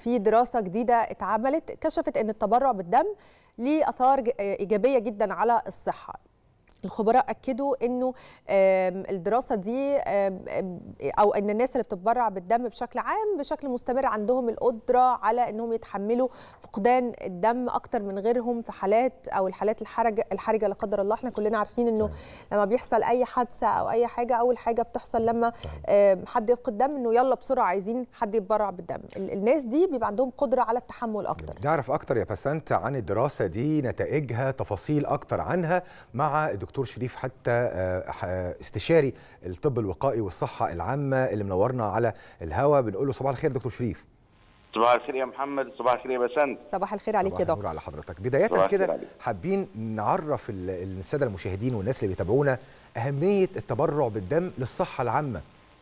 في دراسه جديده اتعملت كشفت ان التبرع بالدم ليه اثار ايجابيه جدا على الصحه الخبراء اكدوا انه الدراسه دي او ان الناس اللي بتتبرع بالدم بشكل عام بشكل مستمر عندهم القدره على انهم يتحملوا فقدان الدم اكتر من غيرهم في حالات او الحالات الحرجه الحرجه لا قدر الله احنا كلنا عارفين انه لما بيحصل اي حادثه او اي حاجه اول حاجه بتحصل لما حد يفقد دم انه يلا بسرعه عايزين حد يتبرع بالدم الناس دي بيبقى عندهم قدره على التحمل اكتر نعرف اكتر يا بسنت عن الدراسه دي نتائجها تفاصيل اكتر عنها مع الدكتور الدكتور شريف حتى استشاري الطب الوقائي والصحه العامه اللي منورنا على الهوا بنقول له صباح الخير دكتور شريف صباح الخير يا محمد صباح الخير يا بسنت صباح الخير عليك يا دكتور على حضرتك بدايه كده حابين نعرف الساده المشاهدين والناس اللي بيتابعونا اهميه التبرع بالدم للصحه العامه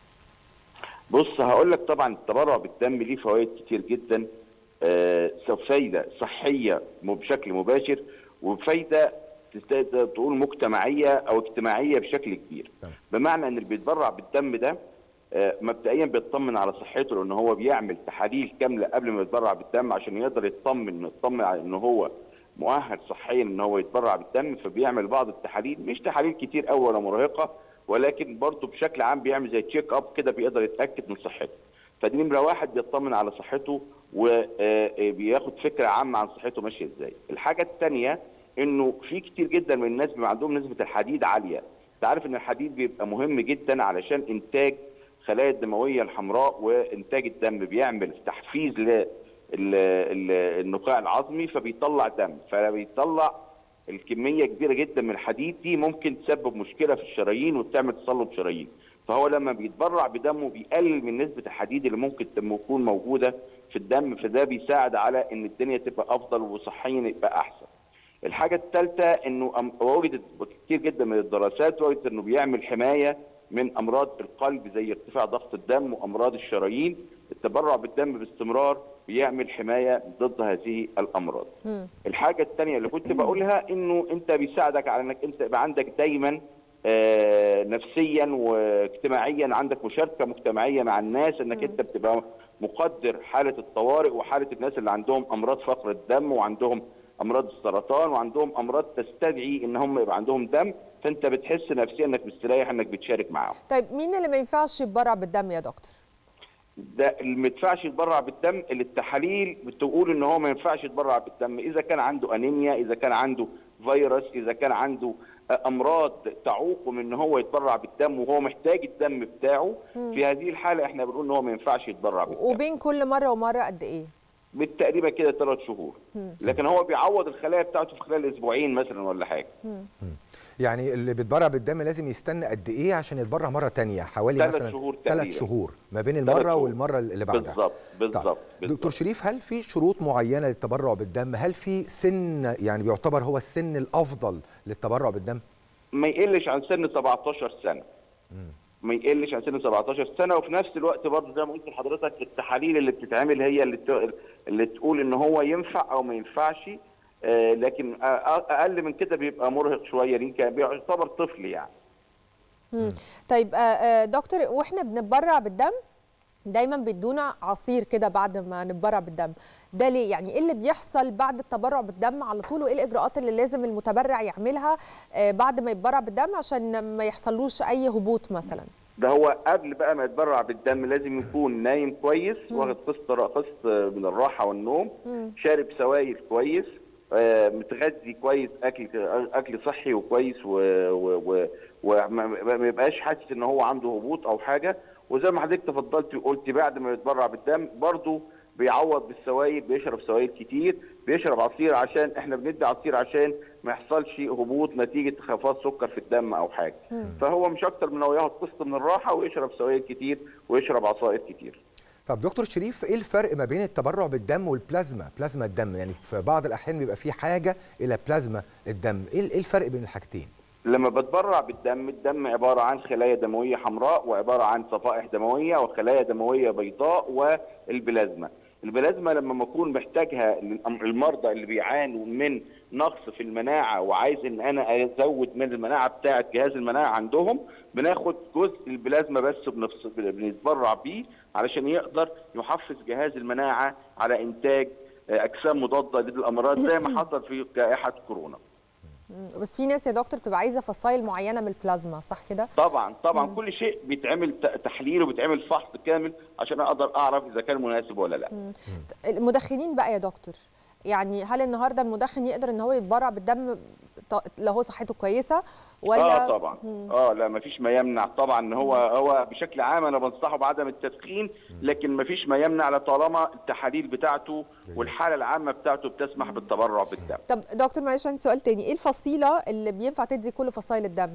بص هقول لك طبعا التبرع بالدم ليه فوائد كتير جدا آه فايده صحيه بشكل مباشر وفايده تقول مجتمعيه او اجتماعيه بشكل كبير بمعنى ان اللي بيتبرع بالدم ده مبدئيا بيطمن على صحته لان هو بيعمل تحاليل كامله قبل ما يتبرع بالدم عشان يقدر يطمن يطمن على ان هو مؤهل صحيا ان هو يتبرع بالدم فبيعمل بعض التحاليل مش تحاليل كتير قوي ولا مرهقه ولكن برضه بشكل عام بيعمل زي تشيك اب كده بيقدر يتاكد من صحته فدي نمره واحد بيطمن على صحته وبياخد فكره عامه عن صحته ماشيه ازاي الحاجه الثانيه انه في كتير جدا من الناس بيبقى عندهم نسبه الحديد عاليه انت عارف ان الحديد بيبقى مهم جدا علشان انتاج خلايا الدمويه الحمراء وانتاج الدم بيعمل تحفيز للنقاع العظمي فبيطلع دم فبيطلع الكميه كبيره جدا من الحديد دي ممكن تسبب مشكله في الشرايين وتعمل تصلب شرايين فهو لما بيتبرع بدمه بيقلل من نسبه الحديد اللي ممكن تكون موجوده في الدم فده بيساعد على ان الدنيا تبقى افضل وصحيا يبقى احسن الحاجة الثالثة انه وجدت كتير جدا من الدراسات وجدت انه بيعمل حماية من امراض القلب زي ارتفاع ضغط الدم وامراض الشرايين التبرع بالدم باستمرار بيعمل حماية ضد هذه الامراض م. الحاجة الثانية اللي كنت بقولها انه انت بيساعدك على انك انت يبقى عندك دايما آه نفسيا واجتماعيا عندك مشاركة مجتمعية مع الناس انك م. انت بتبقى مقدر حالة الطوارئ وحالة الناس اللي عندهم امراض فقر الدم وعندهم امراض السرطان وعندهم امراض تستدعي ان هم يبقى عندهم دم فانت بتحس نفسيا انك مستريح انك بتشارك معاهم. طيب مين اللي ما ينفعش يتبرع بالدم يا دكتور؟ ده اللي ما ينفعش يتبرع بالدم اللي التحاليل بتقول ان هو ما ينفعش يتبرع بالدم اذا كان عنده انيميا اذا كان عنده فيروس اذا كان عنده امراض تعوقه من ان هو يتبرع بالدم وهو محتاج الدم بتاعه م. في هذه الحاله احنا بنقول ان هو ما ينفعش يتبرع بالدم. وبين كل مره ومره قد ايه؟ بالتقريبا كده ثلاث شهور لكن هو بيعوض الخلايا بتاعته في خلال اسبوعين مثلا ولا حاجه يعني اللي بيتبرع بالدم لازم يستنى قد ايه عشان يتبرع مره ثانيه حوالي ثلاث مثلا شهور ثلاث شهور ما بين المره والمره اللي بعدها بالظبط بالظبط دكتور شريف هل في شروط معينه للتبرع بالدم هل في سن يعني بيعتبر هو السن الافضل للتبرع بالدم ما يقلش عن سن 17 سنه مم. ما يقلش عن سن 17 سنه وفي نفس الوقت برضه زي ما قلت لحضرتك التحاليل اللي بتتعمل هي اللي اللي تقول ان هو ينفع او ما ينفعش آه لكن اقل من كده بيبقى مرهق شويه يمكن بيعتبر طفل يعني. مم. طيب آه دكتور واحنا بنتبرع بالدم دايما بيدونا عصير كده بعد ما نتبرع بالدم ده ليه يعني ايه اللي بيحصل بعد التبرع بالدم على طول وايه الاجراءات اللي لازم المتبرع يعملها بعد ما يتبرع بالدم عشان ما يحصلوش اي هبوط مثلا ده هو قبل بقى ما يتبرع بالدم لازم يكون نايم كويس واخد قسط قسط من الراحه والنوم مم. شارب سوائل كويس متغذي كويس اكل اكل صحي وكويس وما يبقاش حاسس ان هو عنده هبوط او حاجه وزي ما حضرتك تفضلت وقلت بعد ما يتبرع بالدم برضه بيعوض بالسوائل بيشرب سوائل كتير بيشرب عصير عشان احنا بندي عصير عشان ما يحصلش هبوط نتيجه انخفاض سكر في الدم او حاجه مم. فهو مش اكتر من انه ياخد قسط من الراحه ويشرب سوائل كتير ويشرب عصائر كتير طب دكتور شريف ايه الفرق ما بين التبرع بالدم والبلازما بلازما الدم يعني في بعض الاحيان بيبقى في حاجه الى بلازما الدم ايه الفرق بين الحاجتين لما بتبرع بالدم الدم عبارة عن خلايا دموية حمراء وعبارة عن صفائح دموية وخلايا دموية بيضاء والبلازما البلازما لما بكون محتاجها المرضى اللي بيعانوا من نقص في المناعه وعايز ان انا ازود من المناعه بتاعه جهاز المناعه عندهم بناخد جزء البلازما بس بنفس- بنتبرع بيه علشان يقدر يحفز جهاز المناعه على انتاج آه، اجسام مضاده للامراض زي ما حصل في جائحه كورونا. مم. بس في ناس يا دكتور بتبقى عايزه فصائل معينه من البلازما صح كده طبعا طبعا كل شيء بيتعمل ت- تحليل وبيتعمل فحص كامل عشان اقدر اعرف اذا كان مناسب ولا لا. المدخنين بقى يا دكتور يعني هل النهارده المدخن يقدر ان هو يتبرع بالدم ط- لو هو صحته كويسه ولا اه طبعا اه لا ما فيش ما يمنع طبعا ان هو هو بشكل عام انا بنصحه بعدم التدخين لكن ما فيش ما يمنع طالما التحاليل بتاعته والحاله العامه بتاعته بتسمح بالتبرع بالدم. طب دكتور معلش عندي سؤال تاني ايه الفصيله اللي بينفع تدي كل فصائل الدم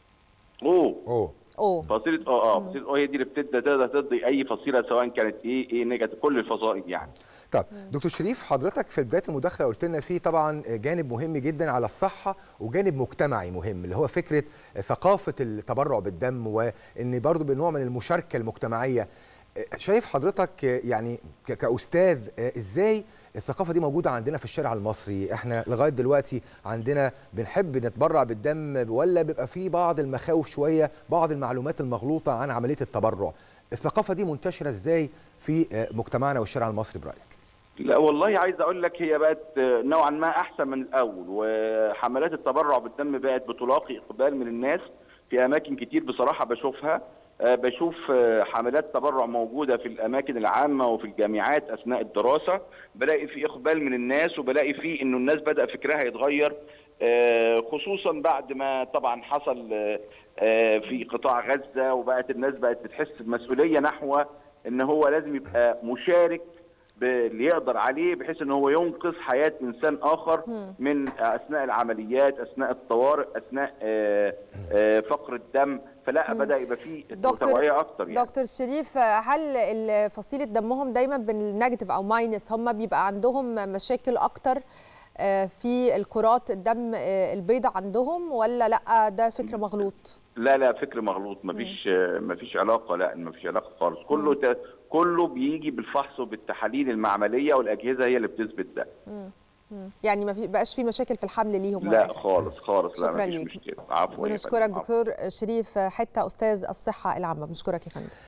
اوه اوه اوه فصيله اه اه فصيله اه هي دي اللي بتبدا تقدر تدي اي فصيله سواء كانت ايه ايه نيجاتيف كل الفصائل يعني. طب دكتور شريف حضرتك في بدايه المداخله قلت لنا في طبعا جانب مهم جدا على الصحه وجانب مجتمعي مهم اللي هو فكره ثقافه التبرع بالدم وان برضو بنوع من المشاركه المجتمعيه شايف حضرتك يعني ك- كاستاذ ازاي الثقافه دي موجوده عندنا في الشارع المصري احنا لغايه دلوقتي عندنا بنحب نتبرع بالدم ولا بيبقى في بعض المخاوف شويه بعض المعلومات المغلوطه عن عمليه التبرع الثقافه دي منتشره ازاي في مجتمعنا والشارع المصري برايك لا والله عايز اقول لك هي بقت نوعا ما احسن من الاول وحملات التبرع بالدم بقت بتلاقي اقبال من الناس في اماكن كتير بصراحه بشوفها آه، بشوف آه، حملات تبرع موجوده في الاماكن العامه وفي الجامعات اثناء الدراسه بلاقي في اقبال من الناس وبلاقي في انه الناس بدا فكرها يتغير آه، خصوصا بعد ما طبعا حصل آه، آه، في قطاع غزه وبقت الناس بقت بتحس بمسؤوليه نحو ان هو لازم يبقى مشارك اللي يقدر عليه بحيث ان هو ينقذ حياه انسان اخر من اثناء العمليات اثناء الطوارئ اثناء آه، آه، فقر الدم فلا بدا يبقى في دكتور- توعيه اكتر يعني دكتور شريف هل ال- فصيله دمهم دايما بالنيجاتيف او ماينس هم بيبقى عندهم مشاكل اكتر آه، في الكرات الدم آه، البيضاء عندهم ولا لا ده فكر مغلوط لا لا فكر مغلوط مفيش مفيش علاقه لا مفيش علاقه خالص كله ت... كله بيجي بالفحص وبالتحاليل المعمليه والاجهزه هي اللي بتثبت ده مم. يعني ما في بقاش في مشاكل في الحمل ليهم ولا لا أي حاجة. خالص خالص لا شكراً مفيش ليك. مشكله عفوا يا ونشكرك فندم، عفواً. دكتور شريف حته استاذ الصحه العامه بنشكرك يا فندم